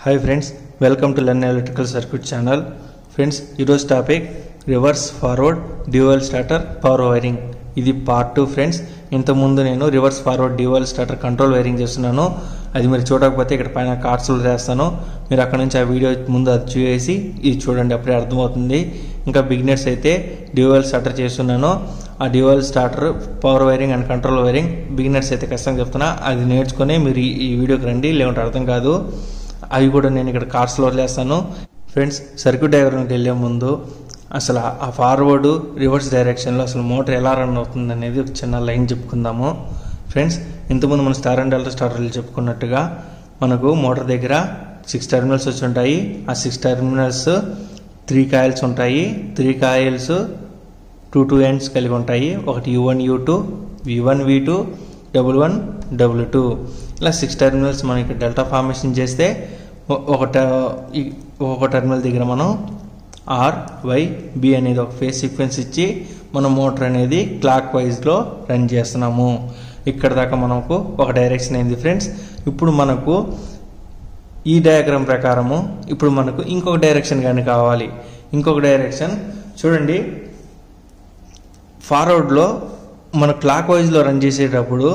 hi friends welcome to learn electrical circuit channel friends ఈరోజు topic reverse forward dual starter power wiring ఇది part two friends ఇంతకుముందు నేను reverse forward dual starter control wiring చేస్తున్నాను అది మీరు చూడకపోతే ఇక్కడ పైన కార్డ్స్లో చేస్తాను మీరు అక్కడ నుంచి ఆ వీడియో ముందు అది చూసి ఇది చూడండి అప్పుడే అర్థమవుతుంది ఇంకా బిగినర్స్ అయితే డ్యూయల్ స్టార్టర్ చేస్తున్నాను ఆ dual starter power wiring and control wiring beginners అయితే ఖచ్చితంగా చెప్తున్నా అది నేర్చుకొని మీరు ఈ- ఈ వీడియోకి రండి లేకుంటే అర్థం కాదు అవి కూడా నేను ఇక్కడ కార్డ్స్లో వదిలేస్తాను ఫ్రెండ్స్ సర్క్యూట్ డయాగ్రామ్కి వెళ్ళే ముందు అసలు ఆ- ఆ ఫార్వర్డ్ రివర్స్ డైరెక్షన్లో అసలు మోటార్ ఎలా రన్ అవుతుంది అనేది ఒక చిన్న లైన్ చెప్పుకుందాము ఫ్రెండ్స్ ఇంతకుముందు మనం స్టార్ అండ్ డెల్టా స్టార్టర్లు చెప్పుకున్నట్టుగా మనకు మోటార్ దగ్గర సిక్స్ టెర్మినల్స్ వచ్చి ఉంటాయి ఆ సిక్స్ టెర్మినల్స్ త్రీ కాయిల్స్ ఉంటాయి three coils two two ends కలిగి ఉంటాయి ఒకటి U one U two V one V two double one double two ఇలా సిక్స్ టెర్మినల్స్ మనం ఇక్కడ డెల్టా ఫార్మేషన్ చేస్తే ఒ- ఒక ట- ఈ- ఒక టెర్మినల్ దగ్గర మనం ఆర్ వై బి అనేది ఒక ఫేస్ సీక్వెన్స్ ఇచ్చి మనం మోటార్ అనేది క్లాక్ వైజ్లో రన్ చేస్తున్నాము ఇక్కడ దాకా మనకు ఒక డైరెక్షన్ అయింది ఫ్రెండ్స్ ఇప్పుడు మనకు ఈ డయాగ్రామ్ ప్రకారము ఇప్పుడు మనకు ఇంకొక డైరెక్షన్ కానీ కావాలి ఇంకొక డైరెక్షన్ చూడండి ఫార్వర్డ్లో మన క్లాక్ వైజ్లో రన్ చేసేటప్పుడు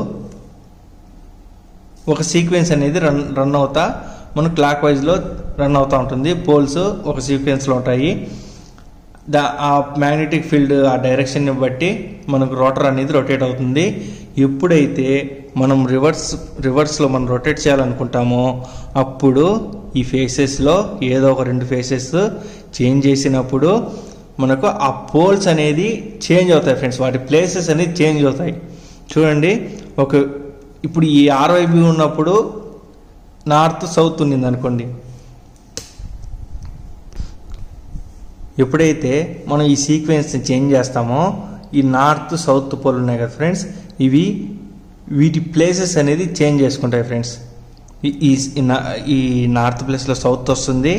ఒక సీక్వెన్స్ అనేది రన్ రన్ అవుతా మన క్లాక్ వైజ్లో రన్ అవుతూ ఉంటుంది పోల్స్ ఒక సీక్వెన్స్లో ఉంటాయి దా ఆ మ్యాగ్నెటిక్ ఫీల్డ్ ఆ డైరెక్షన్ని బట్టి మనకు రోటర్ అనేది రొటేట్ అవుతుంది ఎప్పుడైతే మనం రివర్స్ రివర్స్లో మనం రొటేట్ చేయాలనుకుంటామో అప్పుడు ఈ ఫేసెస్లో ఏదో ఒక రెండు ఫేసెస్ చేంజ్ చేసినప్పుడు మనకు ఆ పోల్స్ అనేది చేంజ్ అవుతాయి ఫ్రెండ్స్ వాటి ప్లేసెస్ అనేది చేంజ్ అవుతాయి చూడండి ఒక ఇప్పుడు ఈ ఆర్వైబి ఉన్నప్పుడు నార్త్ సౌత్ ఉన్నింది అనుకోండి ఎప్పుడైతే మనం ఈ సీక్వెన్స్ని చేంజ్ చేస్తామో ఈ నార్త్ సౌత్ పోల్ ఉన్నాయి కదా ఫ్రెండ్స్ ఇవి వీటి ప్లేసెస్ అనేది చేంజ్ చేసుకుంటాయి ఫ్రెండ్స్ ఈ- ఈ ఈ నా- ఈ నార్త్ ప్లేస్లో సౌత్ వస్తుంది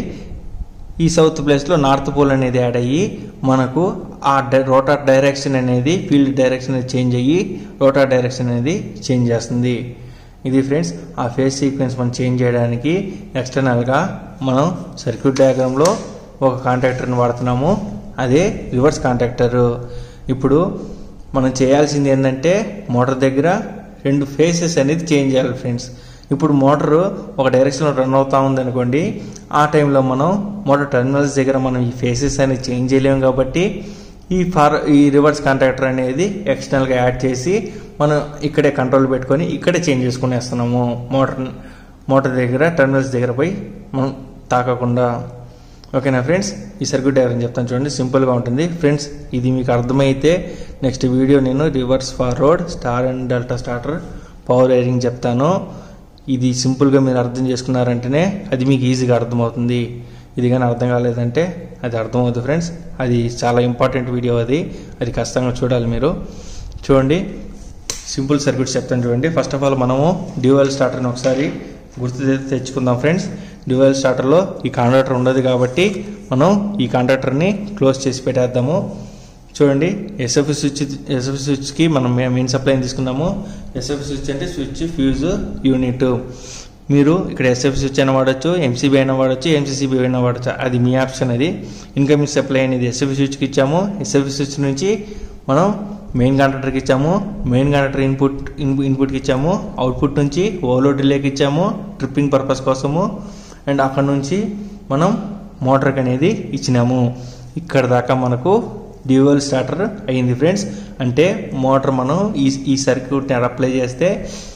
ఈ సౌత్ ప్లేస్లో నార్త్ పోల్ అనేది యాడ్ అయ్యి మనకు ఆ డై రోటార్ డైరెక్షన్ అనేది ఫీల్డ్ డైరెక్షన్ అనేది చేంజ్ అయ్యి రోటార్ డైరెక్షన్ అనేది చేంజ్ చేస్తుంది ఇది ఫ్రెండ్స్ ఆ ఫేస్ సీక్వెన్స్ మనం చేంజ్ చేయడానికి ఎక్స్టర్నల్గా మనం సర్క్యూట్ డయాగ్రామ్లో ఒక కాంటాక్టర్ని వాడుతున్నాము అదే రివర్స్ కాంటాక్టర్ ఇప్పుడు మనం చేయాల్సింది ఏంటంటే మోటార్ దగ్గర రెండు ఫేసెస్ అనేది చేంజ్ చేయాలి ఫ్రెండ్స్ ఇప్పుడు మోటార్ ఒక డైరెక్షన్లో రన్ అవుతా ఉంది అనుకోండి ఆ టైంలో మనం మోటార్ టెర్మినల్స్ దగ్గర మనం ఈ ఫేసెస్ అనేది చేంజ్ చేయలేము కాబట్టి ఈ ఫార్ ఈ రివర్స్ కాంట్రాక్టర్ అనేది ఎక్స్టర్నల్గా యాడ్ చేసి మనం ఇక్కడే కంట్రోల్ పెట్టుకొని ఇక్కడే చేంజ్ చేసుకునేస్తున్నాము మోటార్ మోటార్ దగ్గర టెర్మినల్స్ దగ్గర పోయి మనం తాకకుండా ఓకేనా ఫ్రెండ్స్ ఈ సర్క్యూట్ డయాగ్రామ్ చెప్తాను చూడండి సింపుల్గా ఉంటుంది ఫ్రెండ్స్ ఇది మీకు అర్థమైతే నెక్స్ట్ వీడియో నేను reverse forward star and delta starter power wiring చెప్తాను ఇది సింపుల్గా మీరు అర్థం చేసుకున్నారంటేనే అది మీకు ఈజీగా అర్థమవుతుంది ఇది కానీ అర్థం కాలేదంటే అది అర్థమవుతుంది ఫ్రెండ్స్ అది చాలా ఇంపార్టెంట్ వీడియో అది అది ఖచ్చితంగా చూడాలి మీరు చూడండి సింపుల్ సర్క్యూట్స్ చెప్తాను చూడండి ఫస్ట్ ఆఫ్ ఆల్ మనము డ్యూయల్ స్టార్టర్ని ఒకసారి గుర్తు తె- తెచ్చుకుందాం ఫ్రెండ్స్ డ్యూయల్ స్టార్టర్లో ఈ కాంట్రాక్టర్ ఉండదు కాబట్టి మనం ఈ కాంట్రాక్టర్ని క్లోజ్ చేసి పెట్టేద్దాము చూడండి ఎస్ఎఫ్ స్విచ్ ఎస్ఎఫ్ స్విచ్కి మనం మే- మెయిన్ సప్లైని తీసుకున్నాము ఎస్ఎఫ్ స్విచ్ అంటే స్విచ్ ఫ్యూజ్ యూనిట్ మీరు ఇక్కడ ఎస్ఎఫ్ స్విచ్ అయినా వాడచ్చు ఎంసీబీ అయినా వాడచ్చు ఎంసీసీబీ అయినా వాడచ్చు అది మీ ఆప్షన్ అది ఇన్కమింగ్ సప్లై అనేది ఎస్ఎఫ్ స్విచ్కి ఇచ్చాము ఎస్ఎఫ్ స్విచ్ నుంచి మనం మెయిన్ కాంట్రాక్టర్కి ఇచ్చాము మెయిన్ కాంట్రాక్టర్ ఇన్పుట్ ఇన్- ఇన్పుట్కి ఇచ్చాము అవుట్పుట్ నుంచి ఓవర్లోడ్ రిలేకి ఇచ్చాము ట్రిప్పింగ్ పర్పస్ కోసము అండ్ అక్కడ నుంచి మనం మోటార్కి అనేది ఇచ్చినాము ఇక్కడ దాకా మనకు డ్యూయల్ స్టార్టర్ అయ్యింది ఫ్రెండ్స్ అంటే మోటార్ మనం ఈ ఈ సర్క్యూట్ని అప్లై చేస్తే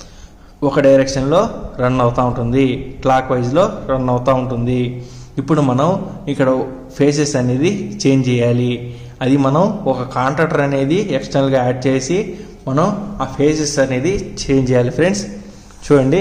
ఒక డైరెక్షన్లో రన్ అవుతూ ఉంటుంది క్లాక్ వైజ్లో రన్ అవుతూ ఉంటుంది ఇప్పుడు మనం ఇక్కడ ఫేసెస్ అనేది చేంజ్ చేయాలి అది మనం ఒక కాంట్రాక్టర్ అనేది ఎక్స్టర్నల్గా యాడ్ చేసి మనం ఆ ఫేసెస్ అనేది చేంజ్ చేయాలి ఫ్రెండ్స్ చూడండి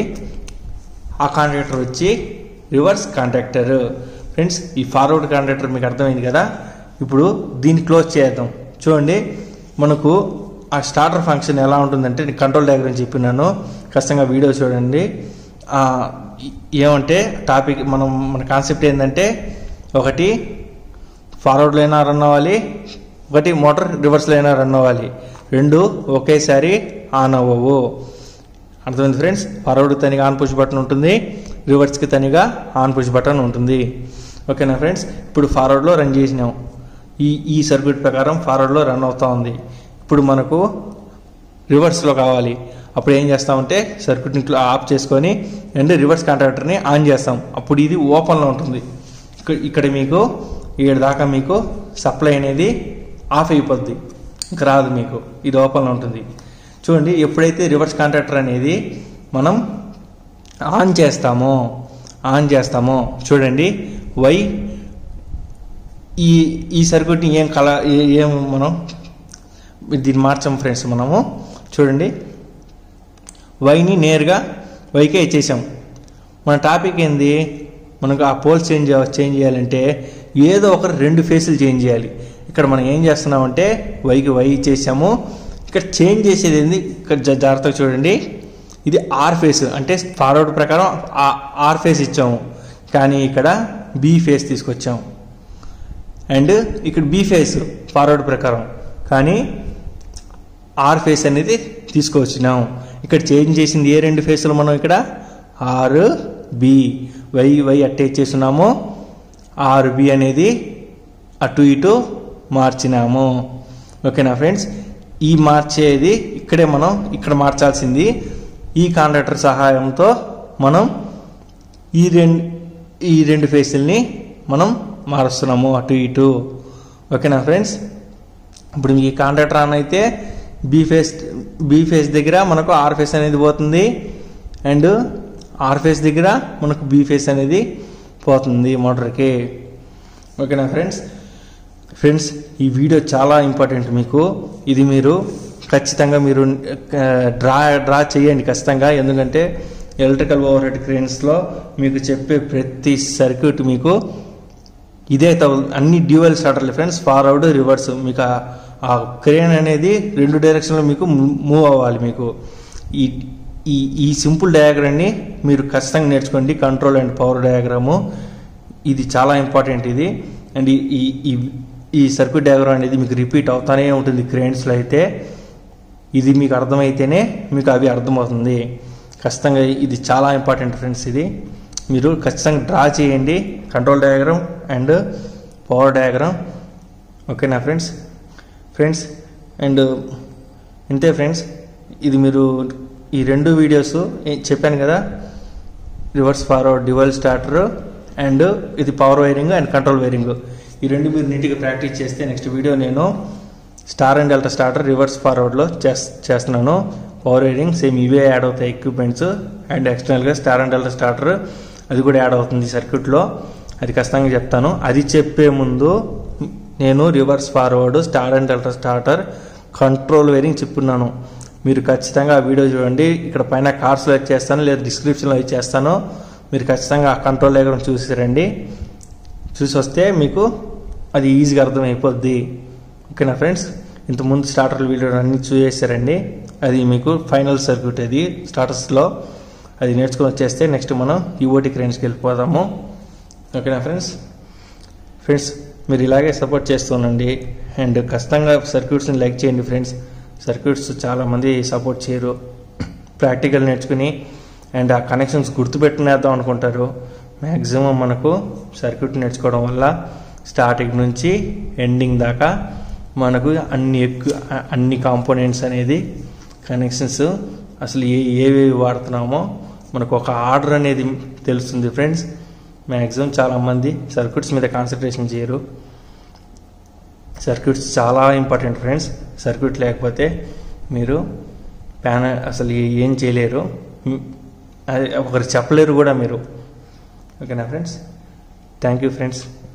ఆ కాంట్రాక్టర్ వచ్చి రివర్స్ కాంట్రాక్టర్ ఫ్రెండ్స్ ఈ ఫార్వర్డ్ కాంట్రాక్టర్ మీకు అర్థమైంది కదా ఇప్పుడు దీన్ని క్లోజ్ చేద్దాం చూడండి మనకు ఆ స్టార్టర్ ఫంక్షన్ ఎలా ఉంటుందంటే నేను కంట్రోల్ డయాగ్రామ్ చెప్పినాను ఖచ్చితంగా వీడియో చూడండి ఆ, ఏమంటే టాపిక్ మనం మన కాన్సెప్ట్ ఏంటంటే ఒకటి ఫార్వర్డ్లో అయినా రన్ అవ్వాలి ఒకటి మోటార్ రివర్స్లో అయినా రన్ అవ్వాలి రెండు ఒకేసారి ఆన్ అవ్వవు అర్థమైంది ఫ్రెండ్స్ ఫార్వర్డ్ తనకి ఆన్ పుష్ బటన్ ఉంటుంది రివర్స్కి తనిగా ఆన్ పుష్ బటన్ ఉంటుంది ఓకేనా ఫ్రెండ్స్ ఇప్పుడు ఫార్వర్డ్లో రన్ చేసినాం ఈ ఈ సర్క్యూట్ ప్రకారం ఫార్వర్డ్లో రన్ అవుతా ఉంది ఇప్పుడు మనకు రివర్స్లో కావాలి అప్పుడు ఏం చేస్తామంటే సర్క్యూట్ని ఆఫ్ చేసుకొని అండ్ రివర్స్ కాంట్రాక్టర్ని ఆన్ చేస్తాం అప్పుడు ఇది ఓపెన్లో ఉంటుంది ఇక్కడ ఇక్కడ మీకు ఏడు దాకా మీకు సప్లై అనేది ఆఫ్ అయిపోద్ది ఇంకా రాదు మీకు ఇది ఓపెన్లో ఉంటుంది చూడండి ఎప్పుడైతే రివర్స్ కాంట్రాక్టర్ అనేది మనం ఆన్ చేస్తామో ఆన్ చేస్తామో చూడండి వై ఈ ఈ సర్క్యూట్ని ఏం కల ఏ- ఏం మనం దీన్ని మార్చాం ఫ్రెండ్స్ మనము చూడండి వైని నేరుగా వైకే ఇచ్చేసాం మన టాపిక్ ఏంది మనకు ఆ పోల్స్ చేంజ్ చేంజ్ చేయాలంటే ఏదో ఒక రెండు ఫేసులు చేంజ్ చేయాలి ఇక్కడ మనం ఏం చేస్తున్నామంటే వైకి వై ఇచ్చేసాము ఇక్కడ చేంజ్ చేసేది ఏంది ఇక్కడ జా- జాగ్రత్తగా చూడండి ఇది ఆర్ ఫేస్ అంటే ఫార్వర్డ్ ప్రకారం ఆ- ఆర్ ఫేస్ ఇచ్చాము కానీ ఇక్కడ బి ఫేస్ తీసుకొచ్చాము అండ్ ఇక్కడ బి ఫేస్ ఫార్వర్డ్ ప్రకారం కానీ ఆర్ ఫేస్ అనేది తీసుకొచ్చినాం ఇక్కడ చేంజ్ చేసింది ఏ రెండు ఫేసులు మనం ఇక్కడ R B Y Y attach చేస్తున్నాము ఆర్ బి అనేది అటు ఇటు మార్చినాము ఓకేనా ఫ్రెండ్స్ ఈ మార్చేది ఇక్కడే మనం ఇక్కడ మార్చాల్సింది ఈ కాంట్రాక్టర్ సహాయంతో మనం ఈ రెండు ఈ రెండు ఫేసుల్ని మనం మారుస్తున్నాము అటు ఇటు ఓకేనా ఫ్రెండ్స్ ఇప్పుడు ఈ కాంట్రాక్టర్ ఆన్ అయితే బీ ఫేస్ బీ ఫేస్ దగ్గర మనకు ఆర్ ఫేస్ అనేది పోతుంది అండ్ ఆర్ ఫేస్ దగ్గర మనకు బీ ఫేస్ అనేది పోతుంది మోటార్కి ఓకేనా ఫ్రెండ్స్ ఫ్రెండ్స్ ఈ వీడియో చాలా ఇంపార్టెంట్ మీకు ఇది మీరు ఖచ్చితంగా మీరు ఆ, డ్రా డ్రా చేయండి ఖచ్చితంగా ఎందుకంటే ఎలక్ట్రికల్ ఓవర్ హెడ్ క్రేన్స్లో మీకు చెప్పే ప్రతి సర్క్యూట్ మీకు ఇదే తగు అన్ని డ్యూయల్ స్టార్టర్లు ఫ్రెండ్స్ ఫార్వర్డ్ రివర్స్ మీకు ఆ- ఆ క్రేన్ అనేది రెండు డైరెక్షన్లో మీకు మూవ్ అవ్వాలి మీకు ఈ ఈ ఈ సింపుల్ డయాగ్రామ్ని మీరు ఖచ్చితంగా నేర్చుకోండి కంట్రోల్ అండ్ పవర్ డయాగ్రాము ఇది చాలా ఇంపార్టెంట్ ఇది అండ్ ఈ- ఈ ఈ ఈ సర్క్యూట్ డయాగ్రామ్ అనేది మీకు రిపీట్ అవుతానే ఉంటుంది క్రేన్స్లో అయితే ఇది మీకు అర్థమైతేనే మీకు అవి అర్థమవుతుంది ఖచ్చితంగా ఇది చాలా ఇంపార్టెంట్ ఫ్రెండ్స్ ఇది మీరు ఖచ్చితంగా డ్రా చేయండి control diagram and power diagram ఓకేనా ఫ్రెండ్స్ ఫ్రెండ్స్ అండ్ ఇంతే ఫ్రెండ్స్ ఇది మీరు ఈ రెండు వీడియోస్ ఏ- చెప్పాను కదా reverse forward dual starter and ఇది power wiring and control wiring ఈ రెండు మీరు నీట్గా ప్రాక్టీస్ చేస్తే నెక్స్ట్ వీడియో నేను star and delta starter reverse ఫార్వర్డ్లో చేస్ చేస్తున్నాను పవర్ వైరింగ్ సేమ్ ఇవే యాడ్ అవుతాయి ఎక్విప్మెంట్స్ అండ్ ఎక్స్టర్నల్గా స్టార్ అండ్ డెల్టా స్టార్టర్ అది కూడా యాడ్ అవుతుంది సర్క్యూట్లో అది ఖచ్చితంగా చెప్తాను అది చెప్పే ముందు నేను reverse forward star and delta starter control wiring చెప్పున్నాను మీరు ఖచ్చితంగా ఆ వీడియో చూడండి ఇక్కడ పైన కార్డ్స్లో ఇచ్చేస్తాను లేదా డిస్క్రిప్షన్లో ఇచ్చేస్తాను మీరు ఖచ్చితంగా ఆ కంట్రోల్ డయాగ్రామ్ చూసి రండి చూసి వస్తే మీకు అది ఈజీగా అర్థమైపోద్ది ఓకేనా ఫ్రెండ్స్ ఇంతకుముందు స్టార్టర్ వీడియో అన్ని చూసేసారండి అది మీకు ఫైనల్ సర్క్యూట్ అది స్టార్టర్స్లో అది నేర్చుకొని వచ్చేస్తే నెక్స్ట్ మనం ఈఓటీ క్రెయిన్స్కి వెళ్ళిపోదాము ఓకేనా ఫ్రెండ్స్ ఫ్రెండ్స్ మీరు ఇలాగే సపోర్ట్ చేస్తుండండి అండ్ ఖచ్చితంగా సర్క్యూట్స్ని లైక్ చేయండి ఫ్రెండ్స్ సర్క్యూట్స్ చాలామంది సపోర్ట్ చేయరు ప్రాక్టికల్ నేర్చుకుని అండ్ ఆ కనెక్షన్స్ గుర్తుపెట్టుకునేద్దాం అనుకుంటారు మ్యాక్సిమం మనకు సర్క్యూట్ నేర్చుకోవడం వల్ల స్టార్టింగ్ నుంచి ఎండింగ్ దాకా మనకు అన్ని ఎక్కువ అన్ని కాంపోనెంట్స్ అనేది కనెక్షన్స్ అసలు ఏ ఏవేవి వాడుతున్నామో మనకు ఒక ఆర్డర్ అనేది తెలుస్తుంది ఫ్రెండ్స్ మ్యాక్సిమం చాలామంది సర్క్యూట్స్ మీద కాన్సన్ట్రేషన్ చేయరు సర్క్యూట్స్ చాలా ఇంపార్టెంట్ ఫ్రెండ్స్ సర్క్యూట్ లేకపోతే మీరు ప్యాన అసలు ఏం చేయలేరు మ్, అది ఒకరికి చెప్పలేరు కూడా మీరు ఓకేనా ఫ్రెండ్స్ థ్యాంక్ యూ ఫ్రెండ్స్